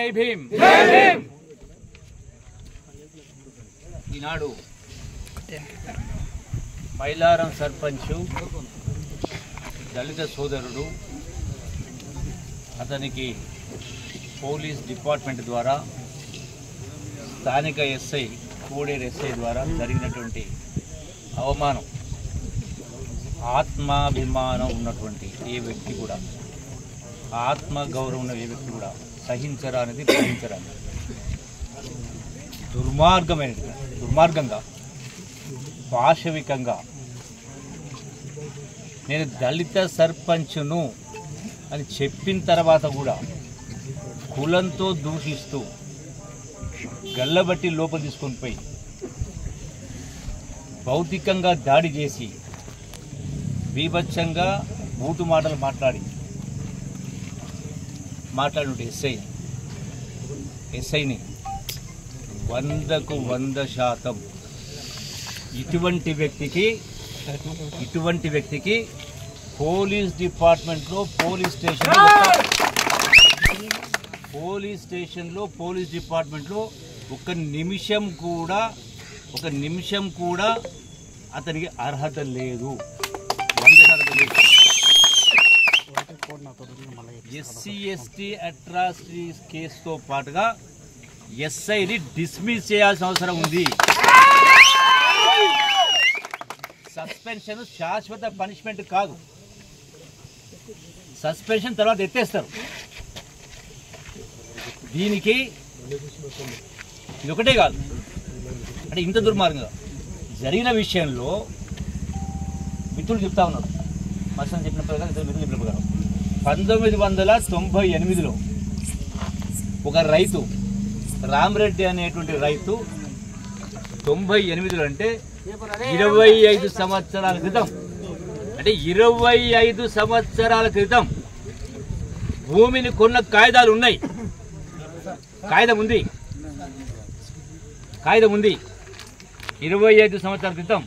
జై భీమ్ ఈనాడు మైలారం సర్పంచ్ దళిత సోదరుడు అతనికి పోలీస్ డిపార్ట్మెంట్ ద్వారా స్థానిక ఎస్ఐ కోడేరు ఎస్ఐ ద్వారా జరిగినటువంటి అవమానం ఆత్మాభిమానం ఉన్నటువంటి ఏ వ్యక్తి కూడా ఆత్మ గౌరవం ఉన్న ఏ వ్యక్తి కూడా సహించరా అనేది గ్రహించరా అనేది దుర్మార్గమైనది దుర్మార్గంగా పాశవికంగా నేను దళిత సర్పంచ్ను అని చెప్పిన తర్వాత కూడా కులంతో దూషిస్తూ గల్లబట్టి లోపల తీసుకొని పోయి భౌతికంగా దాడి చేసి బీభత్సంగా బూటు మాటలు మాట్లాడి మాట్లాడినట్టు ఎస్ఐ ఎస్ఐని వందకు వంద శాతం ఇటువంటి వ్యక్తికి ఇటువంటి వ్యక్తికి పోలీస్ డిపార్ట్మెంట్లో పోలీస్ స్టేషన్లో పోలీస్ స్టేషన్లో పోలీస్ డిపార్ట్మెంట్లో ఒక నిమిషం కూడా ఒక నిమిషం కూడా అతనికి అర్హత లేదు వంద శాతం లేదు ఎస్సీ ఎస్టీ అట్రాసిటీస్ కేసుతో పాటుగా ఎస్ఐని డిస్మిస్ చేయాల్సిన అవసరం ఉంది సస్పెన్షన్ శాశ్వత పనిష్మెంట్ కాదు సస్పెన్షన్ తర్వాత ఎత్తేస్తారు దీనికి ఇది ఒకటే కాదు అంటే ఇంత దుర్మార్గంగా జరిగిన విషయంలో మిత్రులు చెప్తా ఉన్నారు మత్స్యం చెప్పిన ప్రకారం ఇద్దరు మిత్రులు చెప్పిన ప్రకారం పంతొమ్మిది వందల తొంభై ఎనిమిదిలో ఒక రైతు రామరెడ్డి అనేటువంటి రైతు తొంభై ఎనిమిదిలో అంటే ఇరవై ఐదు సంవత్సరాల క్రితం అంటే ఇరవై ఐదు సంవత్సరాల క్రితం భూమిని కొన్న కాగితాలు ఉన్నాయి కాగితం ఉంది కాగితం ఉంది ఇరవై ఐదు సంవత్సరాల క్రితం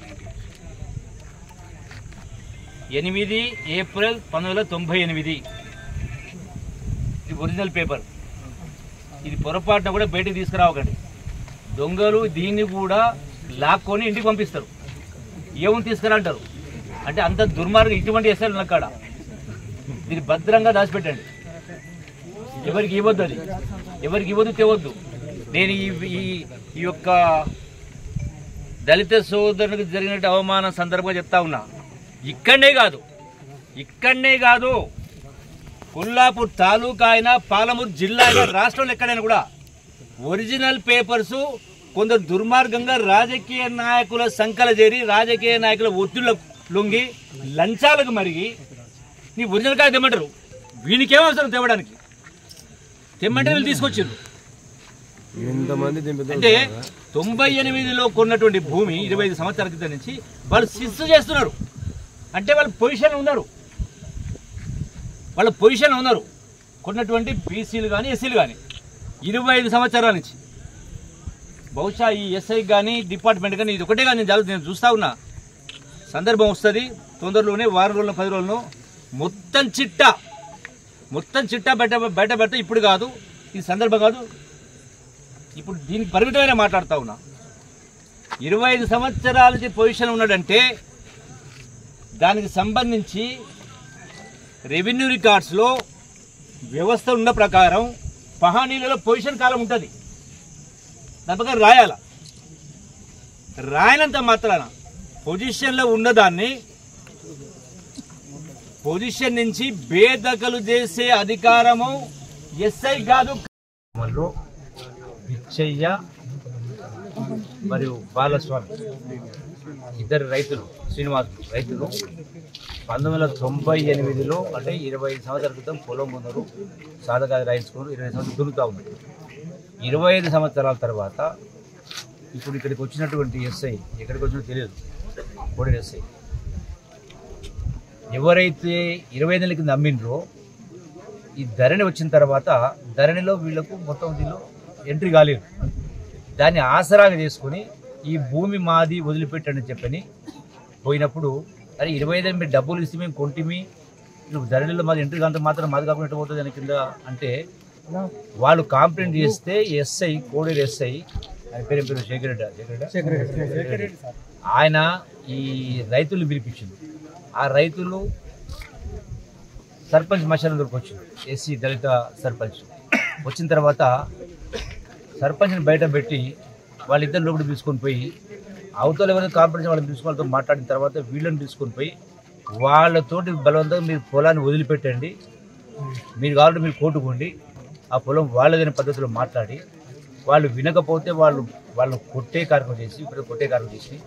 ఎనిమిది ఏప్రిల్ పంతొమ్మిది వందల తొంభై ఎనిమిది ఇది ఒరిజినల్ పేపర్ ఇది పొరపాటున కూడా బయటికి తీసుకురావకండి దొంగలు దీన్ని కూడా లాక్కొని ఇంటికి పంపిస్తారు ఏముని తీసుకురా అంటారు అంటే అంత దుర్మార్గం ఇటువంటి ఎస్ఐలు నక్కడ దీన్ని భద్రంగా దాచిపెట్టండి ఎవరికి ఇవ్వద్దు అది ఎవరికి ఇవ్వద్దు తేవద్దు నేను ఈ ఈ- ఈ యొక్క దళిత సోదరునికి జరిగినట్టు అవమానం సందర్భంగా చెప్తా ఉన్నా ఇక్కడనే కాదు ఇక్కడనే కాదు కొల్లాపూర్ తాలూకా అయినా పాలమూరు జిల్లా అయినా రాష్ట్రంలో ఎక్కడైనా కూడా ఒరిజినల్ పేపర్స్ కొందరు దుర్మార్గంగా రాజకీయ నాయకుల సంకల చేరి రాజకీయ నాయకుల ఒత్తిళ్ళ లొంగి లంచాలకు మరిగి నీ ఒరిజినల్ కాయ తెమ్మంటారు వీనికేం అవసరం తెమ్మడానికి తెమ్మంటే వీళ్ళు తీసుకొచ్చారు ఎంతమంది దింపుతారు అంటే తొంభై ఎనిమిదిలో కొన్నటువంటి భూమి ఇరవై ఐదు సంవత్సరాల క్రితం నుంచి వాళ్ళు శిస్తు చేస్తున్నారు అంటే వాళ్ళు పొజిషన్ ఉన్నారు వాళ్ళ పొజిషన్ ఉన్నారు కొన్నటువంటి బీసీలు కానీ ఎస్సీలు కానీ ఇరవై ఐదు సంవత్సరాల నుంచి బహుశా ఈ ఎస్ఐ కానీ డిపార్ట్మెంట్ కానీ ఇది ఒకటే కానీ నేను జరుగు- నేను చూస్తా ఉన్నా సందర్భం వస్తుంది తొందరలోనే వారం రోజులు పది రోజులను మొత్తం చిట్టా మొత్తం చిట్టా బయట బయట పెడితే ఇప్పుడు కాదు ఈ సందర్భం కాదు ఇప్పుడు దీనికి పరిమితమైన మాట్లాడుతా ఉన్నా ఇరవై ఐదు సంవత్సరాల నుంచి పొజిషన్ ఉన్నాడంటే దానికి సంబంధించి రెవెన్యూ రికార్డ్స్లో వ్యవస్థ ఉన్న ప్రకారం పహానీలలో పొజిషన్ కాలం ఉంటుంది దాని ప్రకారం రాయాల రాయనంత మాత్రాన పొజిషన్లో ఉన్నదాన్ని పొజిషన్ నుంచి బేదకలు చేసే అధికారము ఎస్ఐ కాదు గ్రామంలో పిచ్చయ్య మరియు బాలస్వామి ఇద్దరు రైతులు శ్రీనివాస్ రైతులు పంతొమ్మిది వందల తొంభై ఎనిమిదిలో అంటే ఇరవై ఐదు సంవత్సరాల క్రితం పొలం ఉన్నారు సాధకాది రాయించుకున్నారు ఇరవై సంవత్సరాలు దున్నుతా ఉన్నారు ఇరవై ఐదు సంవత్సరాల తర్వాత ఇప్పుడు ఇక్కడికి వచ్చినటువంటి ఎస్ఐ ఎక్కడికి వచ్చినో తెలియదు కోడేరు ఎస్ఐ ఎవరైతే ఇరవై ఐదు నెలల కింద అమ్మిండ్రో ఈ ధరణి వచ్చిన తర్వాత ధరణిలో వీళ్ళకు మొత్తం దీనిలో ఎంట్రీ కాలేదు దాన్ని ఆసరాగా చేసుకొని ఈ భూమి మాది వదిలిపెట్టండి చెప్పని పోయినప్పుడు అరే ఇరవై ఐదు మీరు డబ్బులు ఇస్తే మేము కొంటిమి నువ్వు ధరణిలో మాది ఎంట్రీ కాంత మాత్రం మాది కాకుండా ఎట్ట పోతుంది అని కింద అంటే వాళ్ళు కాంప్లైంట్ చేస్తే ఎస్ఐ కోడేరు ఎస్ఐ ఆయన పేరు ఏం పేరు శేఖర్ రెడ్డి శేఖర్ రెడ్డి శేఖర్ రెడ్డి. ఆయన ఈ రైతులు పిలిపించింది ఆ రైతులు సర్పంచ్ మశానందరికి వచ్చింది ఎస్సీ దళిత సర్పంచ్ వచ్చిన తర్వాత సర్పంచ్ని బయట పెట్టి వాళ్ళిద్దరు లోపల తీసుకొని పోయి అవతల ఎవరైనా కాంపిటీషన్ వాళ్ళని తీసుకుని వాళ్ళతో మాట్లాడిన తర్వాత వీళ్ళని తీసుకొని పోయి వాళ్ళతోటి బలవంతంగా మీరు పొలాన్ని వదిలిపెట్టండి మీరు కావాలంటే మీరు కోటుకోండి ఆ పొలం వాళ్ళదైన పద్ధతిలో మాట్లాడి వాళ్ళు వినకపోతే వాళ్ళు వాళ్ళని కొట్టే కార్యక్రమం చేసి ఇప్పుడు కొట్టే కార్యక్రమం చేసి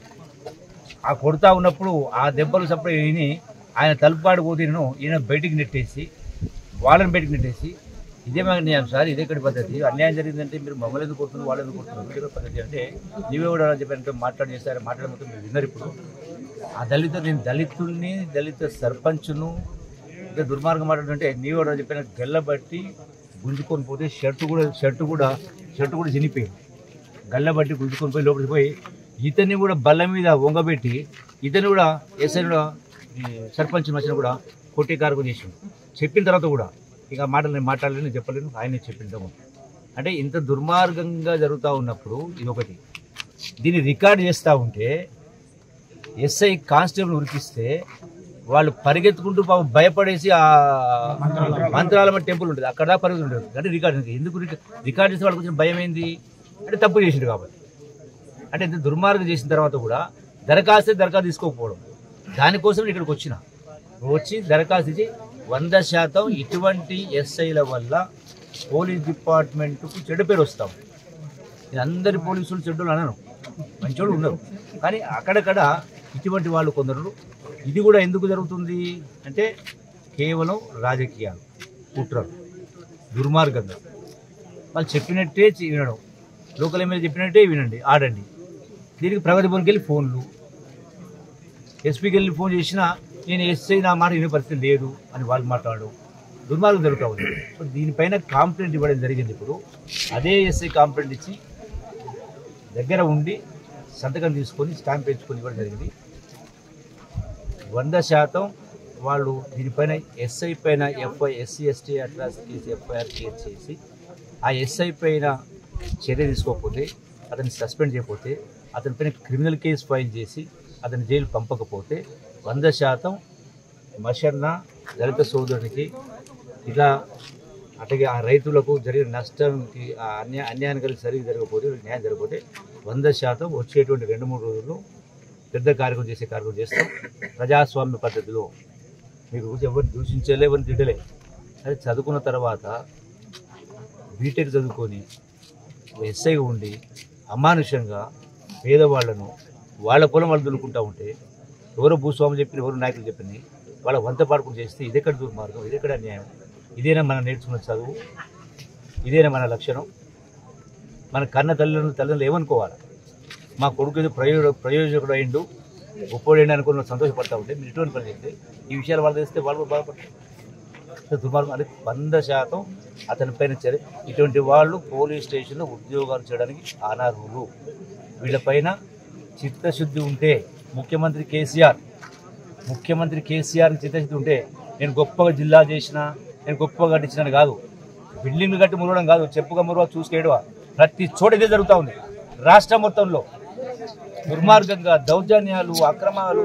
ఆ కొడతా ఉన్నప్పుడు ఆ దెబ్బలు సప్పుడు విని ఆయన తలుపాడు పోతేను ఈయన బయటికి నెట్టేసి వాళ్ళని బయటికి నెట్టేసి ఇదే మా అన్యాయం సార్ ఇదే ఇక్కడ పద్ధతి అన్యాయం జరిగిందంటే మీరు మమ్మల్ని ఎందుకు కొడుతున్నారు వాళ్ళు ఎందుకు కొడుతున్నారు ఇదే పద్ధతి అంటే నీవే కూడా చెప్పారంటే మాట్లాడి చేస్తారు మాట్లాడే మొత్తం మీరు విన్నారు ఇప్పుడు ఆ దళిత నేను దళితుల్ని దళిత సర్పంచ్ను ఇంకా దుర్మార్గం మాట్లాడుతుంటే నీవే కూడా చెప్పిన గెల్లబట్టి గుంజుకొని పోతే షర్టు కూడా షర్టు కూడా షర్టు కూడా చినిపోయింది గల్లబట్టి గుంజుకొని పోయి లోపలికి పోయి ఇతన్ని కూడా బల్ల మీద వంగబెట్టి ఇతన్ని కూడా ఎస్ఐ కూడా ఈ సర్పంచ్ మధ్యన కూడా కొట్టే కార్యక్రమం చేసిండు చెప్పిన తర్వాత కూడా ఇక మాటలు నేను మాట్లాడలేను చెప్పలేను ఆయనే చెప్పిందాము అంటే ఇంత దుర్మార్గంగా జరుగుతూ ఉన్నప్పుడు ఇది ఒకటి దీన్ని రికార్డ్ చేస్తూ ఉంటే ఎస్ఐ కానిస్టేబుల్ ఉరికిస్తే వాళ్ళు పరిగెత్తుకుంటూ పాపం భయపడేసి ఆ మంత్రాలమ్మ టెంపుల్ ఉంటుంది అక్కడ దాకా పరిగెత్తి ఉండేది అంటే రికార్డ్ ఉంది. ఎందుకు రిక- రికార్డ్ చేస్తే వాళ్ళకి వచ్చిన భయం ఏంది అంటే తప్పు చేసిండు కాబట్టి అంటే ఇంత దుర్మార్గం చేసిన తర్వాత కూడా దరఖాస్తే దరఖాస్తు తీసుకోకపోవడం దానికోసం నేను ఇక్కడికి వచ్చిన వచ్చి దరఖాస్తు ఇచ్చి వంద శాతం ఇటువంటి ఎస్ఐల వల్ల పోలీస్ డిపార్ట్మెంట్కు చెడు పేరు వస్తాం నేను అందరి పోలీసులు చెడ్డలు అనను మంచోళ్ళు ఉన్నారు కానీ అక్కడక్కడ ఇటువంటి వాళ్ళు కొందరు ఇది కూడా ఎందుకు జరుగుతుంది అంటే కేవలం రాజకీయాలు కుట్రలు దుర్మార్గంగా వాళ్ళు చెప్పినట్టే చే- వినడం లోకల్ ఎమ్మెల్యే చెప్పినట్టే వినండి ఆడండి దీనికి ప్రగతి భవన్కి వెళ్ళి ఫోన్లు ఎస్పీకి వెళ్ళి ఫోన్ చేసినా నేను ఎస్ఐ నా మాట వినే పరిస్థితి లేదు అని వాళ్ళు మాట్లాడడం దుర్మార్గం జరుగుతూ ఉంది సో దీనిపైన కాంప్లైంట్ ఇవ్వడం జరిగింది ఇప్పుడు అదే ఎస్ఐ కాంప్లైంట్ ఇచ్చి దగ్గర ఉండి సంతకం తీసుకొని స్టాంప్ పెంచుకొని ఇవ్వడం జరిగింది వంద శాతం వాళ్ళు దీనిపైన ఎస్ఐ పైన FI SC ST atrocity case FIR case చేసి ఆ ఎస్ఐ పైన చర్య తీసుకోకపోతే అతన్ని సస్పెండ్ చేయకపోతే అతని పైన క్రిమినల్ కేసు ఫైల్ చేసి అతని జైలు పంపకపోతే వంద శాతం మషన్న దళిత సోదరునికి ఇలా అట్లాగే ఆ రైతులకు జరిగిన నష్టంకి ఆ అన్యా అన్యాయం కలిసి సరిగ్గా జరగకపోతే వీళ్ళకి న్యాయం జరగకపోతే వంద శాతం వచ్చేటువంటి రెండు మూడు రోజుల్లో పెద్ద కార్యక్రమం చేసే కార్యక్రమం చేస్తాం ప్రజాస్వామ్య పద్ధతిలో మీకు ఎవరిని దూషించలే ఎవరిని తిట్టలే అది చదువుకున్న తర్వాత బీటెక్ చదువుకొని ఎస్ఐ ఉండి అమానుషంగా పేదవాళ్లను వాళ్ళ పొలం వాళ్ళు దున్నుకుంటా ఉంటే ఎవరో భూస్వామి చెప్పిన ఎవరు నాయకులు చెప్పిన వాళ్ళ వంత పాడుకుని చేస్తే ఇదెక్కడ దుర్మార్గం ఇదెక్కడ అన్యాయం ఇదేనా మనం నేర్చుకున్న చదువు ఇదేనా మన లక్షణం మన కన్న తల్లిదండ్రులు తల్లిదండ్రులు ఏమనుకోవాలి మా కొడుకు ఏదో ప్రయోజ ప్రయోజకుడు అయిండు గొప్పోడైండు అనుకుని సంతోషపడతా ఉంటే మీరు ఇటువంటి పని చేస్తే ఈ విషయాలు వాళ్ళు చేస్తే వాళ్ళు కూడా బాధపడతారు సో దుర్మార్గం అది వంద శాతం అతని పైన చర్య ఇటువంటి వాళ్ళు పోలీస్ స్టేషన్లో ఉద్యోగాలు చేయడానికి అనర్హులు వీళ్ళపైన చిత్తశుద్ధి ఉంటే ముఖ్యమంత్రి కేసీఆర్ ముఖ్యమంత్రి కేసీఆర్ చిత్తశుద్ధి ఉంటే నేను గొప్పగా జిల్లా చేసిన నేను గొప్పగా కట్టించినని కాదు బిల్డింగ్లు కట్టి మురవడం కాదు చెప్పుగా మురవ చూసుకేయడవా ప్రతి చోట ఇదే జరుగుతూ ఉంది రాష్ట్రం మొత్తంలో దుర్మార్గంగా దౌర్జన్యాలు అక్రమాలు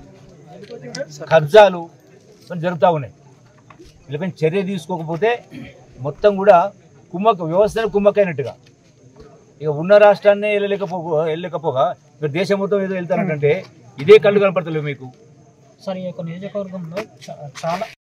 కబ్జాలు ఇవన్నీ జరుగుతూ ఉన్నాయి వీళ్ళపైన చర్య తీసుకోకపోతే మొత్తం కూడా కుమ్మక వ్యవస్థను కుమ్మకైనట్టుగా ఇక ఉన్న రాష్ట్రాన్ని వెళ్ళలేకపో వెళ్ళలేకపోగా ఇక దేశం మొత్తం ఏదో వెళ్తానంటే ఇదే కళ్ళు కనపడతలేవు మీకు సార్ ఈ యొక్క నియోజకవర్గంలో చా- చాలా